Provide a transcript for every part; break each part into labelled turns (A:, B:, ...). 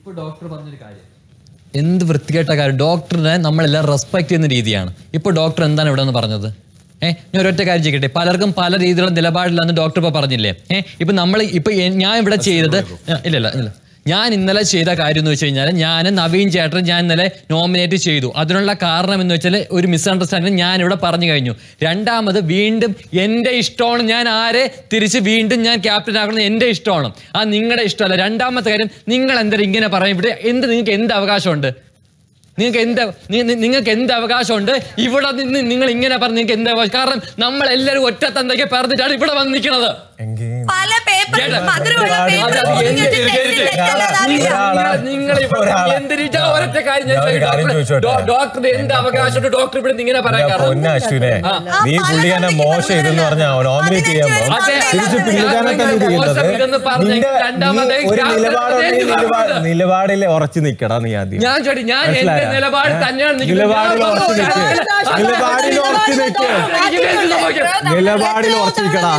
A: ഇപ്പൊ ഡോക്ടർ പറഞ്ഞൊരു കാര്യം
B: എന്ത് വൃത്തികെട്ട കാര്യം ഡോക്ടറിനെ നമ്മളെല്ലാം റെസ്പെക്ട് ചെയ്യുന്ന രീതിയാണ് ഇപ്പോൾ ഡോക്ടർ എന്താണ് ഇവിടെ നിന്ന് പറഞ്ഞത് ഏഹ് ഞാൻ ഒരൊറ്റ കാര്യം ചെയ്യട്ടെ പലർക്കും പല രീതിയിലുള്ള നിലപാടില്ലെന്ന് ഡോക്ടർ ഇപ്പോൾ പറഞ്ഞില്ലേ ഏഹ് ഇപ്പം നമ്മൾ ഇപ്പം ഞാൻ ഇവിടെ ചെയ്തത് ഇല്ല ഇല്ല ഇല്ല ഞാൻ ഇന്നലെ ചെയ്ത കാര്യം എന്ന് വെച്ച് കഴിഞ്ഞാൽ ഞാൻ നവീൻ ചേട്ടൻ ഞാൻ ഇന്നലെ നോമിനേറ്റ് ചെയ്തു അതിനുള്ള കാരണം എന്ന് വെച്ചാൽ ഒരു മിസ്അണ്ടർസ്റ്റാൻഡിങ് ഞാൻ ഇവിടെ പറഞ്ഞു കഴിഞ്ഞു രണ്ടാമത് വീണ്ടും എൻ്റെ ഇഷ്ടമാണ് ഞാൻ ആരെ തിരിച്ച് വീണ്ടും ഞാൻ ക്യാപ്റ്റൻ ആക്കണം എൻ്റെ ഇഷ്ടമാണ് ആ നിങ്ങളുടെ ഇഷ്ടമല്ല രണ്ടാമത്തെ കാര്യം നിങ്ങൾ എന്തൊരു ഇങ്ങനെ പറയും ഇവിടെ എന്ത് നിങ്ങൾക്ക് എന്ത് അവകാശമുണ്ട് നിങ്ങൾക്ക് എന്ത് നി- നി- നിങ്ങൾക്ക് എന്ത് അവകാശമുണ്ട് ഇവിടെ നിന്ന് നിങ്ങൾ ഇങ്ങനെ പറഞ്ഞ് നിങ്ങൾക്ക് എന്ത് അവകാശം കാരണം നമ്മൾ എല്ലാവരും ഒറ്റ തന്തയ്ക്ക് പറഞ്ഞിട്ടാണ് ഇവിടെ വന്ന് നിൽക്കുന്നത്
C: പല പേപ്പർ
B: കേട്ടോ?
C: മധുരമുള്ള
B: അത്
C: പേപ്പർ
B: അത് എന്ത്
C: നിങ്ങൾക്ക്
B: കേട്ട്
C: തരുന്നില്ല.
B: കേട്ട്
C: അല്ലാതെ
B: നിങ്ങൾ-
C: അറിയില്ല.
B: നിങ്ങൾ- നിങ്ങൾ ഇവിടെ
D: ഒരാളെ-
B: എന്തിന് ഇതാ ഒരൊറ്റ കാര്യം ഞാൻ
D: ഞാൻ ഒരു കാര്യം
B: ചോദിക്കട്ടെ.
D: ചോദിച്ചോട്ടെ?
B: ഡോ- ഡോക്ടറിന് എന്ത് അവകാശമുണ്ട് ഡോക്ടർ ഇവിടെ നിന്ന് ഇങ്ങനെ പറയാൻ
D: എന്റെ
B: കാരണം
D: പൊന്ന അശ്വിനെ
B: ആ.
D: നീ പുള്ളിയാനെ മോശം ഇതെന്ന് പറഞ്ഞ നോമിനേറ്റ് ചെയ്യുമ്പോ
B: അതെ.
D: തിരിച്ച് പുള്ളിക്കാനൊക്കെ
B: ഞാൻ
D: ചെയ്യുന്നത്
B: മോശം ഇതെന്ന് പറഞ്ഞ
D: നിന്റെ
B: രണ്ടാമത്
D: നീ ഒരു
B: ക്യാപ്റ്റൻ
D: നിലപാടുണ്ട്
B: എന്ത്
D: നിലപാട്
B: പറഞ്ഞത്?
D: നിലപാടിൽ ഉറച്ചു നിക്കടാ നീ ആദ്യം
B: ഞാൻ ചോദി ഞാൻ എന്റെ
D: മനസ്സിലായോ?
B: നിലപാട്
D: ഏ?
B: തന്നെയാണ് നിൽക്കുന്നത്.
D: നിലപാടിൽ
B: ഞാൻ
D: ഉറച്ചു നിൽക്ക്
B: പറഞ്ഞു.
D: നിലപാടിൽ ഉറച്ചു നിൽക്ക്
B: എനിക്ക് എന്ത് സംഭവിക്കും?
D: നിലപാടിൽ ഉറച്ചു നിൽക്കടാ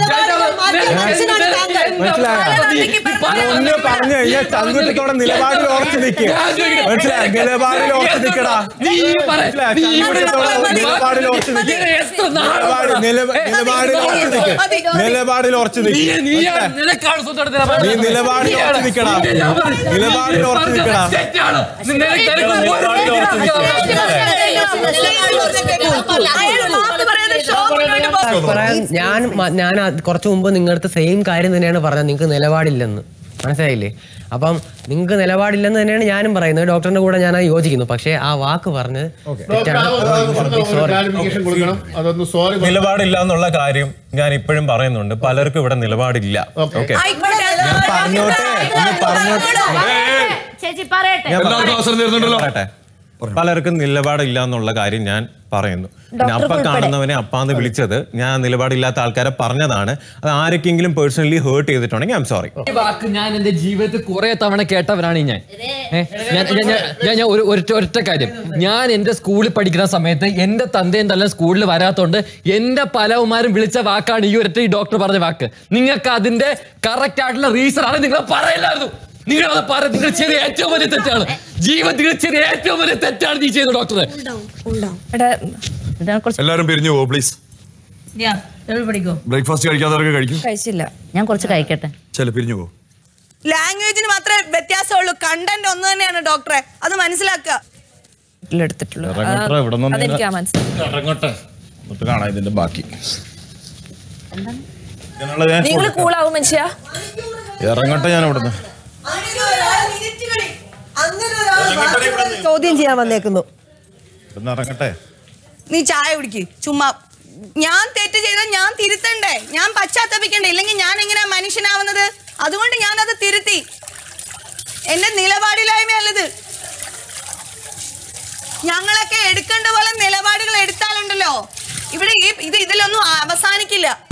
D: ഒന്ന് പറഞ്ഞു കഴിഞ്ഞാൽ ചങ്കുറ്റത്തോടെ നിലപാടിൽ ഉറച്ചു നിൽക്ക് മനസ്സിലായോ നിലപാടിൽ ഉറച്ചു നിൽക്കടാ
B: നീ പറ.
D: മനസ്സിലായോ?
B: നീ ഇവിടെ
D: ചങ്കുറ്റത്തോടെ നിലപാടിൽ ഉറച്ചു നിൽക്ക്
B: ഇങ്ങനെ എത്ര നാള്
D: നിലപാട് നില- നിലപാടിൽ ഉറച്ചു നിൽക്ക് നിലപാടിൽ ഉറച്ചു
B: നീ
D: നിൽക്ക്
B: നീയാണ് നിനക്കാണ് സ്വന്തം നിലപാട്.
D: നീ നിലപാടിൽ
B: നീയാണ്.
D: ഉറച്ചു നിൽക്കടാ.
B: ഞാൻ പറഞ്ഞു.
D: നിലപാടിൽ ഉറച്ചു
B: പറഞ്ഞത്
D: നിൽക്കടാ.
B: തെറ്റാണ്. നിനക്ക് നിനക്ക് ഒരു
D: നിലപാടിൽ ഉറച്ചു
C: അയാൾ മാപ്പ് പറയാതെ ഷോ മുന്നോട്ട് പോകും.
E: പറയാൻ ഞാൻ മ- ഞാൻ അത് കുറച്ച് മുമ്പ് നിങ്ങളുടെ അടുത്ത് സെയിം കാര്യം തന്നെയാണ് പറഞ്ഞത് നിങ്ങൾക്ക് നിലപാടില്ലെന്ന് മനസ്സിലായില്ലേ അപ്പം നിങ്ങൾക്ക് നിലപാടില്ലെന്ന് തന്നെയാണ് ഞാനും പറയുന്നത് ഡോക്ടറിന്റെ കൂടെ ഞാൻ അത് യോജിക്കുന്നു പക്ഷേ ആ വാക്ക് പറഞ്ഞത് തെറ്റാണ് സോറി
F: ക്ലാരിഫിക്കേഷൻ കൊടുക്കണം അതൊന്ന് സോറി
D: നിലപാടില്ല എന്നുള്ള കാര്യം ഞാൻ ഇപ്പോഴും പറയുന്നുണ്ട് പലർക്കും ഇവിടെ നിലപാടില്ല ഓക്കെ
C: ആയിക്കോട്ടെ.
D: ഞാൻ പറഞ്ഞോട്ടെ ഒന്ന് പറഞ്ഞോട്ടെ
G: ചേച്ചി പറയട്ടെ
D: ഞാൻ
H: എല്ലാവർക്കും അവസരം തരുന്നുണ്ടല്ലോ.
D: പറയട്ടെ പലർക്കും നിലപാടില്ല എന്നുള്ള കാര്യം ഞാൻ പറയുന്നു പിന്നെ അപ്പ കാണുന്നവനെ അപ്പാന്ന് വിളിച്ചത് ഞാൻ നിലപാടില്ലാത്ത ആൾക്കാരെ പറഞ്ഞതാണ് അത് ആരൊക്കെങ്കിലും പേഴ്സണലി ഹേർട്ട് ചെയ്തിട്ടുണ്ടെങ്കിൽ ഐ എം സോറി
B: ഈ വാക്ക് ഞാൻ എന്റെ ജീവിതത്തിൽ കുറെ തവണ കേട്ടവനാണ് ഈ ഞാൻ ഏ, ഞാൻ ഞാൻ- ഞാൻ- ഞാൻ ഞാൻ ഒരു ഒരൊറ്റ ഒരൊറ്റ കാര്യം ഞാൻ എന്റെ സ്കൂളിൽ പഠിക്കുന്ന സമയത്ത് എന്റെ തന്തയും തല്ല സ്കൂളിൽ വരാത്തോണ്ട് എന്റെ പലവന്മാരും വിളിച്ച വാക്കാണ് ഈ ഒരൊറ്റ ഈ ഡോക്ടർ പറഞ്ഞ വാക്ക് നിങ്ങൾക്ക് അതിന്റെ കറക്റ്റ് ആയിട്ടുള്ള റീസൺ ആണ് നിങ്ങൾ പറയില്ലായിരുന്നു നിങ്ങൾ അത് പറ നിങ്ങൾ ചെയ്ത ഏറ്റവും വലിയ തെറ്റാണ് ജീവിതത്തിൽ ചെയ്ത ഏറ്റവും വലിയ തെറ്റാണ് നീ ചെയ്ത ഡോക്ടറെ
G: ഇതിനെ കുറിച്ച്
H: എല്ലാരും പിരിഞ്ഞു പോ പ്ലീസ്
G: പഠിക്കോ
H: ബ്രേക്ക്ഫാസ്റ്റ് കഴിക്കാത്തവരൊക്കെ കഴിക്കും
C: കഴിച്ചില്ല
G: ഞാൻ കുറച്ച് കഴിക്കട്ടെ
H: ചില പിരിഞ്ഞു പോ
C: ലാംഗ്വേജിന് മാത്രമേ വ്യത്യാസമുള്ളൂ കണ്ടന്റ് ഒന്ന് തന്നെയാണ് ഡോക്ടറെ അത് മനസ്സിലാക്കുക
I: എടുത്തിട്ടുള്ളൂ
D: ഇറങ്ങട്ടെ, ഇവിടെ നിന്ന്
I: അതെനിക്കാ മനസ്സിലായി
D: ഇറങ്ങട്ടെ എന്നിട്ട് കാണാം ഇതിന്റെ ബാക്കി ഇതിനുള്ള ഞാൻ
I: നിങ്ങൾ കൂളാവും മനുഷ്യ
D: ഇറങ്ങട്ടെ ഞാൻ ഇവിടുന്ന്
J: ചോദ്യം ചെയ്യാൻ വന്നേക്കുന്നു
D: ഇവിടുന്ന് ഇറങ്ങട്ടെ
C: നീ ചായ കുടിക്ക് ചുമ്മാ ഞാൻ തെറ്റ് ചെയ്താൽ ഞാൻ തിരുത്തണ്ടേ ഞാൻ പശ്ചാത്തപിക്കണ്ടേ ഇല്ലെങ്കിൽ ഞാൻ എങ്ങനെയാ മനുഷ്യനാവുന്നത് അതുകൊണ്ട് ഞാൻ അത് തിരുത്തി എന്റെ നിലപാടില്ലായ്മയല്ലത് ഞങ്ങളൊക്കെ എടുക്കേണ്ട പോലെ നിലപാടുകൾ എടുത്താലുണ്ടല്ലോ ഇവിടെ ഈ ഇത് ഇതിലൊന്നും അവസാനിക്കില്ല